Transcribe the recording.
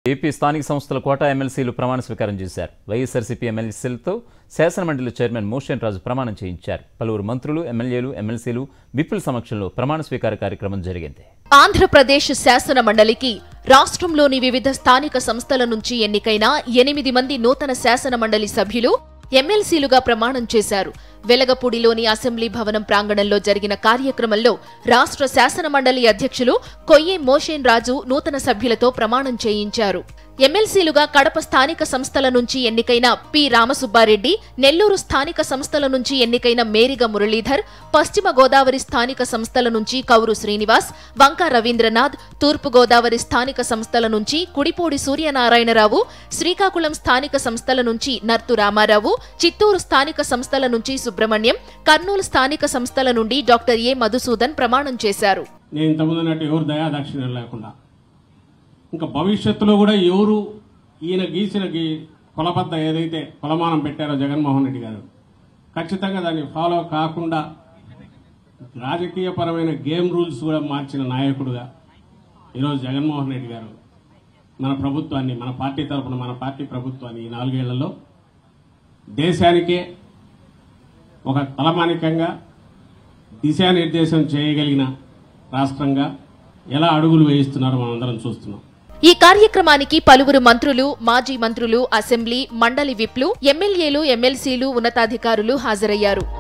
AP స్థానిక సంస్థల quota ఎమ్మెల్సీలు ప్రమాణ స్వీకారం చేశారు వైఎస్ఆర్సీపీ ఎమ్మెల్సీలతో శాసనమండలి చైర్మన్ మోషన్ రాజు ప్రమాణం చేయించారు పలువురు మంత్రులు ఎమ్మెల్యేలు ఎమ్మెల్సీలు విపుల సమక్షంలో ప్రమాణ స్వీకార కార్యక్రమం జరిగింది ఆంధ్రప్రదేశ్ శాసన మండలికి రాష్ట్రంలోని వివిధ స్థానిక సంస్థల నుంచి ఎన్నికైన ఎనిమిది మంది నూతన శాసన మండలి సభ్యులు ఎమ్మెల్సీలుగా ప్రమాణం చేశారు వెలగపూడిలోని అసెంబ్లీ భవనం ప్రాంగణంలో జరిగిన కార్యక్రమంలో రాష్ట్ర శాసన మండలి అధ్యక్షులు కొయ్యే మోషేన్ రాజు నూతన సభ్యులతో ప్రమాణం చేయించారు ఎమ్మెల్సీలుగా కడప స్థానిక సంస్థల నుంచి ఎన్నికైన పి రామసుబ్బారెడ్డి నెల్లూరు స్థానిక సంస్థల నుంచి ఎన్నికైన మేరిగ మురళీధర్ పశ్చిమ గోదావరి స్థానిక సంస్థల నుంచి కౌరు శ్రీనివాస్ వంక రవీంద్రనాథ్ తూర్పు గోదావరి స్థానిక సంస్థల నుంచి కుడిపూడి సూర్యనారాయణరావు శ్రీకాకుళం స్థానిక సంస్థల నుంచి నర్తు రామారావు చిత్తూరు స్థానిక సంస్థల నుంచి సుబ్రహ్మణ్యం కర్నూలు స్థానిక సంస్థల నుండి డాక్టర్ ఏ మధుసూదన్ ప్రమాణం చేశారు నేను ఇంతకుముందు అన్నట్టు ఎవరు దయాదాక్షిణ్యం లేకుండా ఇంకా భవిష్యత్తులో కూడా ఎవరు ఈయన గీసిన గీ కులబద్ద ఏదైతే కులమానం పెట్టారో జగన్మోహన్ రెడ్డి గారు ఖచ్చితంగా దాన్ని ఫాలో కాకుండా రాజకీయపరమైన గేమ్ రూల్స్ కూడా మార్చిన నాయకుడుగా ఈరోజు జగన్మోహన్ రెడ్డి గారు మన ప్రభుత్వాన్ని మన పార్టీ తరపున మన పార్టీ ప్రభుత్వాన్ని ఈ నాలుగేళ్లలో దేశానికే ఒక తలమానికంగా దిశానిర్దేశం చేయగలిగిన రాష్ట్రంగా ఎలా అడుగులు వేయిస్తున్నారో మనందరం చూస్తున్నాం ఈ కార్యక్రమానికి పలువురు మంత్రులు మాజీ మంత్రులు అసెంబ్లీ మండలి విప్లు ఎమ్మెల్యేలు ఎమ్మెల్సీలు ఉన్నతాధికారులు హాజరయ్యారు